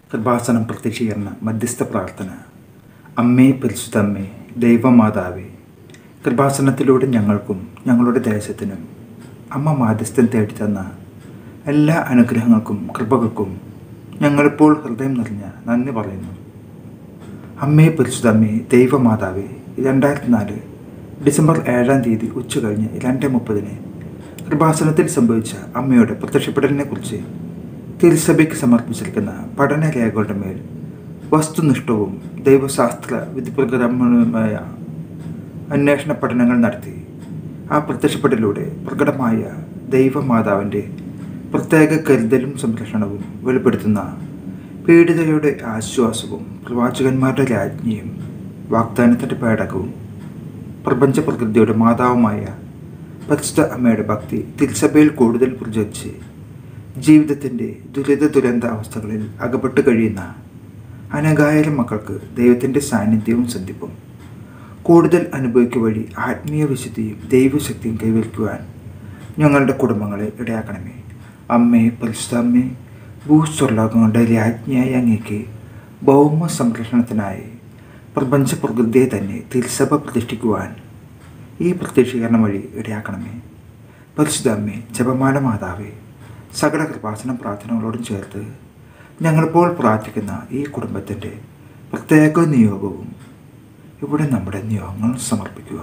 കൃപാസനം പ്രത്യക്ഷീകരണ മധ്യസ്ഥ പ്രാർത്ഥന അമ്മേ പരിശുദ്ധമ്മേ ദൈവമാതാവേ കൃപാസനത്തിലൂടെ ഞങ്ങൾക്കും ഞങ്ങളുടെ ദേശത്തിനും അമ്മ മാധ്യസ്ഥം തേടിത്തന്ന എല്ലാ അനുഗ്രഹങ്ങൾക്കും കൃപകൾക്കും ഞങ്ങളിപ്പോൾ ഹൃദയം നിറഞ്ഞ നന്ദി പറയുന്നു അമ്മേ പരിശുദ്ധമ്മേ ദൈവമാതാവേ രണ്ടായിരത്തി നാല് ഡിസംബർ ഏഴാം തീയതി ഉച്ച കഴിഞ്ഞ് രണ്ട് മുപ്പതിന് കൃപാസനത്തിൽ സംഭവിച്ച അമ്മയുടെ പ്രത്യക്ഷപ്പെടലിനെ കുറിച്ച് തിരുസഭയ്ക്ക് സമർപ്പിച്ചിരിക്കുന്ന പഠനരേഖകളുടെ മേൽ വസ്തുനിഷ്ഠവും ദൈവശാസ്ത്ര വിധിപ്രകരമായ അന്വേഷണ പഠനങ്ങൾ നടത്തി ആ പ്രത്യക്ഷപ്പെടലിലൂടെ പ്രകടമായ ദൈവമാതാവിൻ്റെ പ്രത്യേക കരുതലും സംരക്ഷണവും വെളിപ്പെടുത്തുന്ന പീഡിതരുടെ ആശ്വാസവും പ്രവാചകന്മാരുടെ രാജ്ഞിയും വാഗ്ദാനത്തിൻ്റെ പേടകവും പ്രപഞ്ച പ്രകൃതിയുടെ മാതാവുമായ പരിശുദ്ധ അമ്മയുടെ ഭക്തി തിരുസഭയിൽ കൂടുതൽ പ്രചരിച്ച് ജീവിതത്തിൻ്റെ ദുരിത ദുരന്ത അവസ്ഥകളിൽ അകപ്പെട്ട് കഴിയുന്ന അനകായിരം മക്കൾക്ക് ദൈവത്തിൻ്റെ സാന്നിധ്യവും സന്ധിപ്പും കൂടുതൽ അനുഭവിക്കുക വഴി ആത്മീയ വിശുദ്ധിയും ദൈവശക്തിയും കൈവരിക്കുവാൻ ഞങ്ങളുടെ കുടുംബങ്ങളെ ഇടയാക്കണമേ അമ്മേ പരിശുദ്ധമ്മേ ഭൂസ്വർലോകങ്ങളുടെ രാജ്ഞിയായ അങ്ങേക്ക് ഭൗമ സംരക്ഷണത്തിനായി പ്രപഞ്ച പ്രകൃതിയെ തന്നെ തിരുസഭ പ്രതിഷ്ഠിക്കുവാൻ ഈ പ്രത്യക്ഷീകരണം വഴി ഇടയാക്കണമേ പരിശുദ്ധമ്മേ ജപമാല മാതാവേ സകല കൃപാസനം പ്രാർത്ഥനകളോടും ചേർത്ത് ഞങ്ങളിപ്പോൾ പ്രാർത്ഥിക്കുന്ന ഈ കുടുംബത്തിൻ്റെ പ്രത്യേക നിയോഗവും ഇവിടെ നമ്മുടെ നിയോഗങ്ങൾ സമർപ്പിക്കുക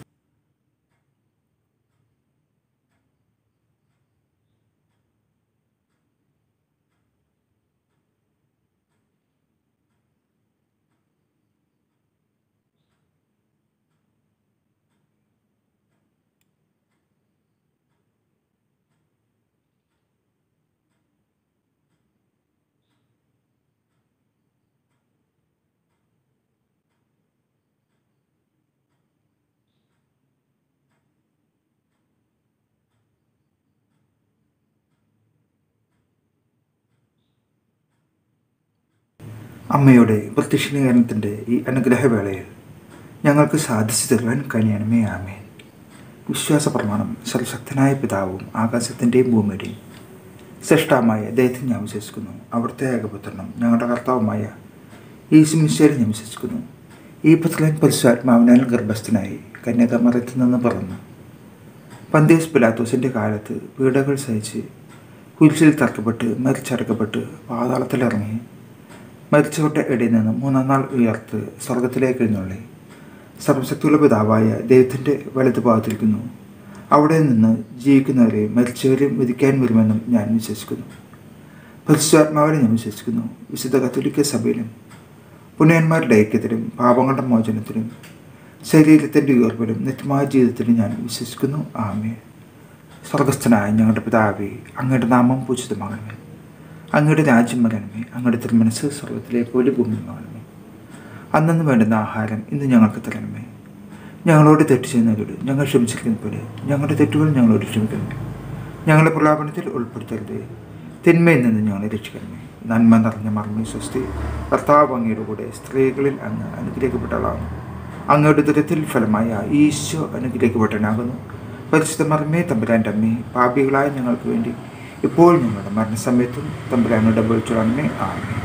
അമ്മയുടെ പ്രത്യക്ഷീകരണത്തിൻ്റെ ഈ അനുഗ്രഹവേളയിൽ ഞങ്ങൾക്ക് സാധിച്ചു തരുവാൻ കഴിയണമേ ആമേൻ വിശ്വാസ പ്രമാണം സർവശക്തനായ പിതാവും ആകാശത്തിൻ്റെയും ഭൂമിയുടെയും ശ്രേഷ്ഠമായ ദൈവത്തിൽ ഞാൻ വിശ്വസിക്കുന്നു അവിടുത്തെ ഏകപുത്രനും ഞങ്ങളുടെ കർത്താവുമായ ഈശുമിശേരി ഞാൻ വിശ്വസിക്കുന്നു ഈ പുത്രൻ പരിശുദ്ധാത്മാവിനാൽ ഗർഭസ്ഥനായി കന്യാകമറത്തിൽ നിന്ന് പറന്നു പന്തേസ് പിലാത്തോസിൻ്റെ കാലത്ത് പീഡകൾ സഹിച്ച് കുരിശിൽ തറക്കപ്പെട്ട് മരിച്ചടക്കപ്പെട്ട് പാതാളത്തിലിറങ്ങി മരിച്ചവരുടെ ഇടയിൽ നിന്ന് മൂന്നാം നാൾ ഉയർത്ത് സ്വർഗത്തിലേക്ക് എഴുന്നള്ളി സർവശക്തിയുള്ള പിതാവായ ദൈവത്തിൻ്റെ വലതു ഭാഗത്തിരിക്കുന്നു അവിടെ നിന്ന് ജീവിക്കുന്നവരെയും മരിച്ചവരെയും വിധിക്കാൻ വരുമെന്നും ഞാൻ വിശ്വസിക്കുന്നു പരിശുദ്ധാത്മാവിനെ ഞാൻ വിശ്വസിക്കുന്നു വിശുദ്ധ കത്തോലിക്ക സഭയിലും പുണ്യന്മാരുടെ ഐക്യത്തിലും പാപങ്ങളുടെ മോചനത്തിലും ശരീരത്തിൻ്റെ ഉയർപ്പിലും നിത്യമായ ജീവിതത്തിലും ഞാൻ വിശ്വസിക്കുന്നു ആമേ സ്വർഗസ്ഥനായ ഞങ്ങളുടെ പിതാവേ അങ്ങയുടെ നാമം പൂജിതമാകണമേ അങ്ങയുടെ രാജ്യം വരണമേ അങ്ങയുടെ തിരുമനസ് സ്വർഗത്തിലെ പോലെ ഭൂമിയുമാകണമേ അന്നു വേണ്ടുന്ന ആഹാരം ഇന്ന് ഞങ്ങൾക്ക് തരണമേ ഞങ്ങളോട് തെറ്റ് ചെയ്യുന്നവരോട് ഞങ്ങൾ ക്ഷമിച്ചിരിക്കുന്ന പോലെ ഞങ്ങളുടെ തെറ്റുകൾ ഞങ്ങളോട് ക്ഷമിക്കണമേ ഞങ്ങളുടെ പ്രലാപനത്തിൽ ഉൾപ്പെടുത്തരുത് തിന്മയിൽ നിന്ന് ഞങ്ങളെ രക്ഷിക്കണമേ നന്മ നിറഞ്ഞ മർമ്മി സ്വസ്തി കർത്താവ് അങ്ങയുടെ കൂടെ സ്ത്രീകളിൽ അങ്ങ് അനുഗ്രഹിക്കപ്പെട്ടവളാണ് അങ്ങയുടെ ദുരത്തിൽ ഫലമായ ഈശോ അനുഗ്രഹിക്കപ്പെട്ടനാകുന്നു പരിശുദ്ധ മർമ്മേ തമ്പുരാൻ്റെ അമ്മേ പാപികളായ ഞങ്ങൾക്ക് വേണ്ടി ഇപ്പോൾ ഞങ്ങളുടെ മരണസമയത്തും തമ്പുരാനോട് വിളിച്ചോളണമേ ആമേ